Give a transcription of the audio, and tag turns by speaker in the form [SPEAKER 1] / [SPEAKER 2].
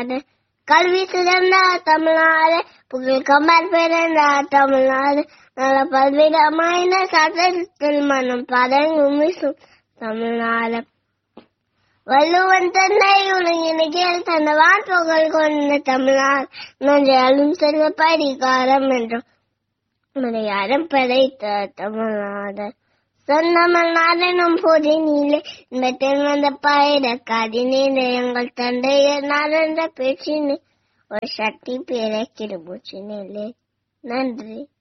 [SPEAKER 1] தமிழ்நாடு கல்வி சிறந்த தமிழ்நாடு புகழ் கமர் பிறந்த தமிழ்நாடு நல்ல பல்விதமான சட்டத்தில் மனம் பதங்கும் வீசும் தமிழ்நாடு வள்ளுவன் தன்னை உலகினில் தந்த வான்புகழ் கொண்ட தமிழ்நாடு நன்றாலும் செல்வ பரிகாரம் என்றும் மலையாளம் படைத்த தமிழ்நாடு சொந்தமிழ்நாடனும் பொதினிலே இன்பத்தில் வந்த பயிர கதினிலே எங்கள் தந்தையர் நடந்த பேச்சினே ஒரு சக்தி பேர கிருபூச்சினிலே நன்றி